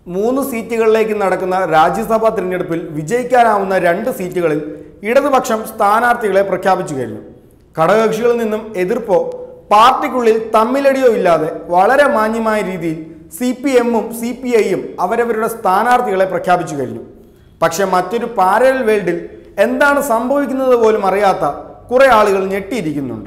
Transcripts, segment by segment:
മൂന്ന് സീറ്റുകളിലേക്ക് നടക്കുന്ന രാജ്യസഭാ തിരഞ്ഞെടുപ്പിൽ വിജയിക്കാനാവുന്ന രണ്ട് സീറ്റുകളിൽ ഇടതുപക്ഷം സ്ഥാനാർത്ഥികളെ പ്രഖ്യാപിച്ചു കഴിഞ്ഞു ഘടകകക്ഷികളിൽ നിന്നും എതിർപ്പോ പാർട്ടിക്കുള്ളിൽ തമ്മിലടിയോ ഇല്ലാതെ വളരെ മാന്യമായ രീതിയിൽ സി പി എമ്മും സി പി ഐയും അവരവരുടെ സ്ഥാനാർത്ഥികളെ പ്രഖ്യാപിച്ചു കഴിഞ്ഞു പക്ഷെ മറ്റൊരു പാരലൽ വേൾഡിൽ എന്താണ് സംഭവിക്കുന്നത് പോലും അറിയാത്ത കുറെ ആളുകൾ ഞെട്ടിയിരിക്കുന്നുണ്ട്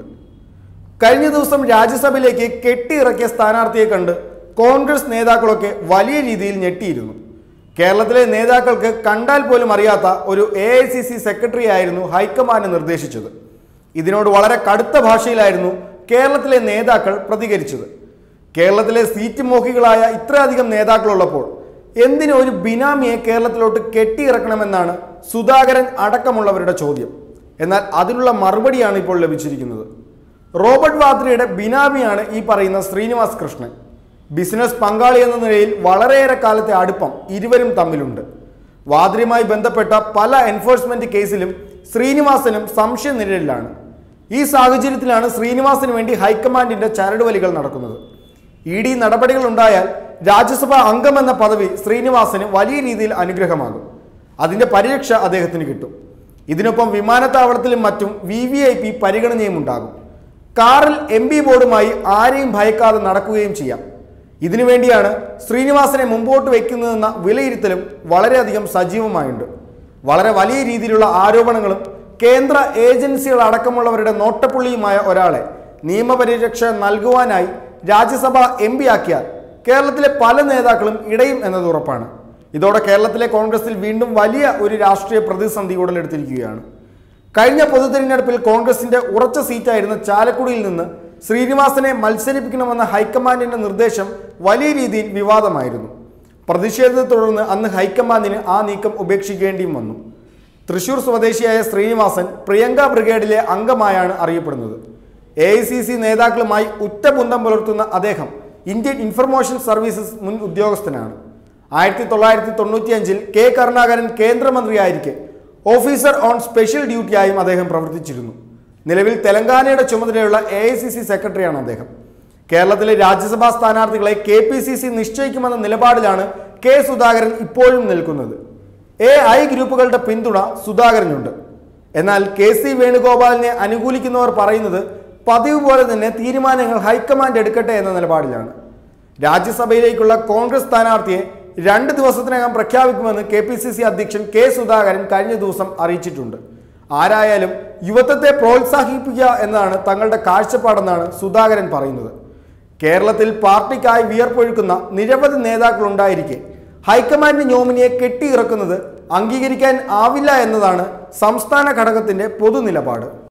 കഴിഞ്ഞ ദിവസം രാജ്യസഭയിലേക്ക് കെട്ടിയിറക്കിയ സ്ഥാനാർത്ഥിയെ കണ്ട് കോൺഗ്രസ് നേതാക്കളൊക്കെ വലിയ രീതിയിൽ ഞെട്ടിയിരുന്നു കേരളത്തിലെ നേതാക്കൾക്ക് കണ്ടാൽ പോലും അറിയാത്ത ഒരു A I C C secretary ആയിരുന്നു ഹൈക്കമാൻഡ് നിർദ്ദേശിച്ചത് ഇതിനോട് വളരെ കടുത്ത ഭാഷയിലായിരുന്നു കേരളത്തിലെ നേതാക്കൾ പ്രതികരിച്ചത് കേരളത്തിലെ സീറ്റ് മോഹികളായ ഇത്രയധികം നേതാക്കളുള്ളപ്പോൾ എന്തിന് ഒരു ബിനാമിയെ കേരളത്തിലോട്ട് കെട്ടിയിറക്കണമെന്നാണ് സുധാകരൻ അടക്കമുള്ളവരുടെ ചോദ്യം എന്നാൽ അതിനുള്ള മറുപടിയാണ് ഇപ്പോൾ ലഭിച്ചിരിക്കുന്നത് റോബർട്ട് വാദ്രയുടെ ബിനാമിയാണ് ഈ പറയുന്ന ശ്രീനിവാസ് കൃഷ്ണൻ ബിസിനസ് പങ്കാളി എന്ന നിലയിൽ വളരെയേറെ കാലത്തെ അടുപ്പം ഇരുവരും തമ്മിലുണ്ട് വാദ്രയുമായി ബന്ധപ്പെട്ട പല എൻഫോഴ്സ്മെന്റ് കേസിലും ശ്രീനിവാസനും സംശയനിഴലിലാണ് ഈ സാഹചര്യത്തിലാണ് ശ്രീനിവാസന് വേണ്ടി ഹൈക്കമാൻഡിന്റെ ചരടുവലികൾ നടക്കുന്നത് ഇ ഡി നടപടികൾ ഉണ്ടായാൽ രാജ്യസഭാ അംഗമെന്ന പദവി ശ്രീനിവാസന് വലിയ രീതിയിൽ അനുഗ്രഹമാകും അതിന്റെ പരിരക്ഷ അദ്ദേഹത്തിന് കിട്ടും ഇതിനൊപ്പം വിമാനത്താവളത്തിലും മറ്റും വി വി ഐ പി പരിഗണനയും ഉണ്ടാകും കാറിൽ എം പി ബോർഡുമായി ആരെയും ഭയക്കാതെ നടക്കുകയും ചെയ്യാം ഇതിനുവേണ്ടിയാണ് ശ്രീനിവാസനെ മുമ്പോട്ട് വയ്ക്കുന്നതെന്ന വിലയിരുത്തലും വളരെയധികം സജീവമായുണ്ട് വളരെ വലിയ രീതിയിലുള്ള ആരോപണങ്ങളും കേന്ദ്ര ഏജൻസികൾ അടക്കമുള്ളവരുടെ നോട്ടപ്പുള്ളിയുമായ ഒരാളെ നിയമപരിരക്ഷ നൽകുവാനായി രാജ്യസഭ എം പി ആക്കിയാൽ കേരളത്തിലെ പല നേതാക്കളും ഇടയും എന്നത് ഉറപ്പാണ് ഇതോടെ കേരളത്തിലെ കോൺഗ്രസിൽ വീണ്ടും വലിയ ഒരു രാഷ്ട്രീയ പ്രതിസന്ധി ഉടലെടുത്തിരിക്കുകയാണ് കഴിഞ്ഞ പൊതു തിരഞ്ഞെടുപ്പിൽ കോൺഗ്രസിന്റെ ഉറച്ച സീറ്റായിരുന്ന ചാലക്കുടിയിൽ നിന്ന് ശ്രീനിവാസനെ മത്സരിപ്പിക്കണമെന്ന ഹൈക്കമാൻഡിന്റെ നിർദ്ദേശം വലിയ രീതിയിൽ വിവാദമായിരുന്നു പ്രതിഷേധത്തെ തുടർന്ന് അന്ന് ഹൈക്കമാൻഡിന് ആ നീക്കം ഉപേക്ഷിക്കേണ്ടിയും വന്നു തൃശൂർ സ്വദേശിയായ ശ്രീനിവാസൻ പ്രിയങ്ക ബ്രിഗേഡിലെ അംഗമായാണ് അറിയപ്പെടുന്നത് എ ഐ സി സി നേതാക്കളുമായി ഉറ്റബന്ധം പുലർത്തുന്ന അദ്ദേഹം ഇന്ത്യൻ ഇൻഫർമേഷൻ സർവീസസ് മുൻ ഉദ്യോഗസ്ഥനാണ് ആയിരത്തി തൊള്ളായിരത്തി തൊണ്ണൂറ്റിയഞ്ചിൽ കെ കരുണാകരൻ കേന്ദ്രമന്ത്രിയായിരിക്കെ ഓഫീസർ ഓൺ സ്പെഷ്യൽ ഡ്യൂട്ടിയായും അദ്ദേഹം പ്രവർത്തിച്ചിരുന്നു നിലവിൽ തെലങ്കാനയുടെ ചുമതലയുള്ള എ ഐ സി സി സെക്രട്ടറിയാണ് അദ്ദേഹം കേരളത്തിലെ രാജ്യസഭാ സ്ഥാനാർത്ഥികളെ കെ പി സി സി നിശ്ചയിക്കുമെന്ന നിലപാടിലാണ് കെ സുധാകരൻ ഇപ്പോഴും നിൽക്കുന്നത് എ ഐ ഗ്രൂപ്പുകളുടെ പിന്തുണ സുധാകരനുണ്ട് എന്നാൽ കെ സി വേണുഗോപാലിനെ അനുകൂലിക്കുന്നവർ പറയുന്നത് പതിവ് പോലെ തന്നെ തീരുമാനങ്ങൾ ഹൈക്കമാൻഡ് എടുക്കട്ടെ എന്ന നിലപാടിലാണ് രാജ്യസഭയിലേക്കുള്ള കോൺഗ്രസ് സ്ഥാനാർത്ഥിയെ രണ്ട് ദിവസത്തിനകം പ്രഖ്യാപിക്കുമെന്ന് കെ പി സി സി അധ്യക്ഷൻ കെ സുധാകരൻ കഴിഞ്ഞ ദിവസം അറിയിച്ചിട്ടുണ്ട് ആരായാലും യുവത്വത്തെ പ്രോത്സാഹിപ്പിക്കുക എന്നതാണ് തങ്ങളുടെ കാഴ്ചപ്പാടെന്നാണ് സുധാകരൻ പറയുന്നത് കേരളത്തിൽ പാർട്ടിക്കായി വിയർപ്പൊഴുക്കുന്ന നിരവധി നേതാക്കൾ ഉണ്ടായിരിക്കെ ഹൈക്കമാൻഡ് നോമിനിയെ കെട്ടിയിറക്കുന്നത് അംഗീകരിക്കാൻ ആവില്ല എന്നതാണ് സംസ്ഥാന ഘടകത്തിന്റെ പൊതുനിലപാട്